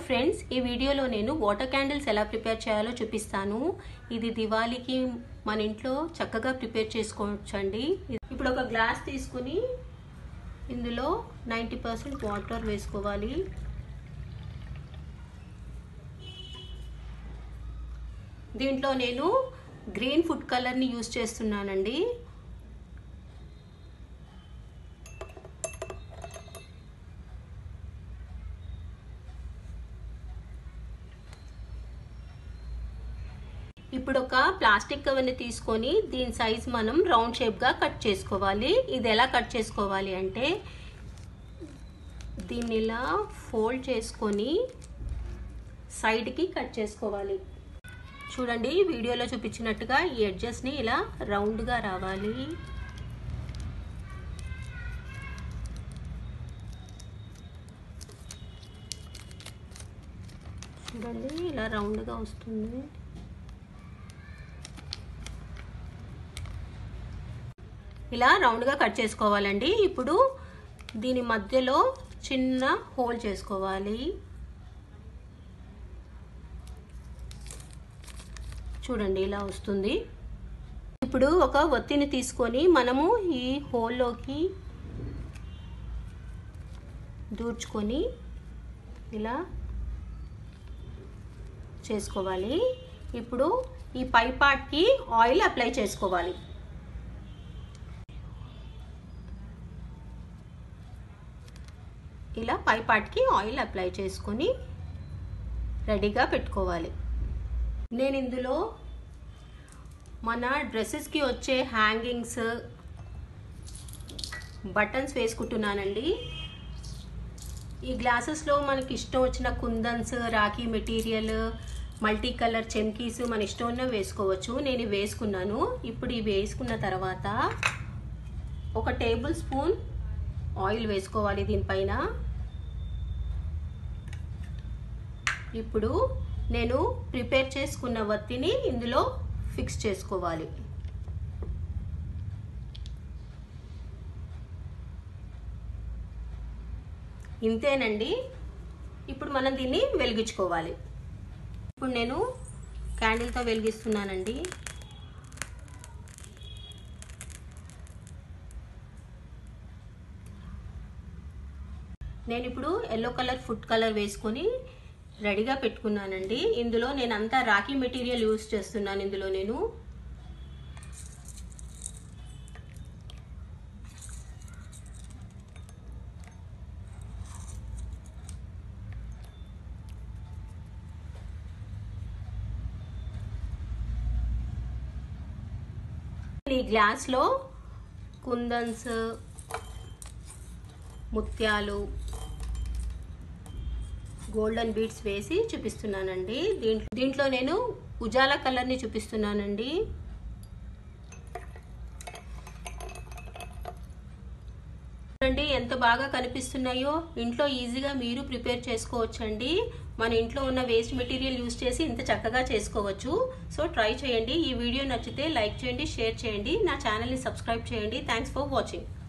friends ఈ వీడియోలో నేను వాటర్ క్యాండిల్స్ ఎలా ప్రిపేర్ చేయాలో చూపిస్తాను ఇది దివాళీకి మన ఇంట్లో చక్కగా ప్రిపేర్ చేసుకోవచ్చండి ఇప్పుడు ఒక గ్లాస్ తీసుకుని ఇందులో నైంటీ పర్సెంట్ వాటర్ వేసుకోవాలి దీంట్లో నేను గ్రీన్ ఫుడ్ కలర్ని యూస్ చేస్తున్నానండి ఇప్పుడు ఒక ప్లాస్టిక్ కవర్ని తీసుకొని దీని సైజ్ మనం రౌండ్ షేప్గా కట్ చేసుకోవాలి ఇది ఎలా కట్ చేసుకోవాలి అంటే దీన్ని ఇలా ఫోల్డ్ చేసుకొని సైడ్కి కట్ చేసుకోవాలి చూడండి వీడియోలో చూపించినట్టుగా ఈ ఎడ్జెస్ని ఇలా రౌండ్గా రావాలి చూడండి ఇలా రౌండ్గా వస్తుంది ఇలా రౌండ్గా కట్ చేసుకోవాలండి ఇప్పుడు దీని మధ్యలో చిన్న హోల్ చేసుకోవాలి చూడండి ఇలా వస్తుంది ఇప్పుడు ఒక ఒత్తిని తీసుకొని మనము ఈ హోల్లోకి దూర్చుకొని ఇలా చేసుకోవాలి ఇప్పుడు ఈ పై పార్ట్కి ఆయిల్ అప్లై చేసుకోవాలి ఇలా పై పార్ట్కి ఆయిల్ అప్లై చేసుకొని రెడీగా పెట్టుకోవాలి నేను ఇందులో మన డ్రెస్సెస్కి వచ్చే హ్యాంగింగ్స్ బటన్స్ వేసుకుంటున్నానండి ఈ గ్లాసెస్లో మనకి ఇష్టం వచ్చిన kundans rakhi material multi colour chamkis మన ఇష్టం ఉన్న వేసుకోవచ్చు నేను వేసుకున్నాను ఇప్పుడు ఇవి వేసుకున్న తర్వాత ఒక టేబుల్ స్పూన్ ఆయిల్ వేసుకోవాలి దీనిపైన ఇప్పుడు నేను ప్రిపేర్ చేసుకున్న వత్తిని ఇందులో ఫిక్స్ చేసుకోవాలి ఇంతేనండి ఇప్పుడు మనం దీన్ని వెలిగించుకోవాలి ఇప్పుడు నేను క్యాండిల్తో వెలిగిస్తున్నానండి నేను ఇప్పుడు ఎల్లో కలర్ ఫుడ్ కలర్ వేసుకొని రెడీగా పెట్టుకున్నానండి ఇందులో నేను అంతా రాఖీ మెటీరియల్ యూస్ చేస్తున్నాను ఇందులో నేను ఈ గ్లాస్లో కుందన్స్ ముత్యాలు గోల్డెన్ బీడ్స్ వేసి చూపిస్తున్నానండి దీంట్లో దీంట్లో నేను ఉజాల కలర్ని చూపిస్తున్నానండి చూడండి ఎంత బాగా కనిపిస్తున్నాయో ఇంట్లో ఈజీగా మీరు ప్రిపేర్ చేసుకోవచ్చండి మన ఇంట్లో ఉన్న వేస్ట్ మెటీరియల్ యూస్ చేసి ఇంత చక్కగా చేసుకోవచ్చు సో ట్రై చేయండి ఈ వీడియో నచ్చితే లైక్ చేయండి షేర్ చేయండి నా ఛానల్ని సబ్స్క్రైబ్ చేయండి థ్యాంక్స్ ఫర్ వాచింగ్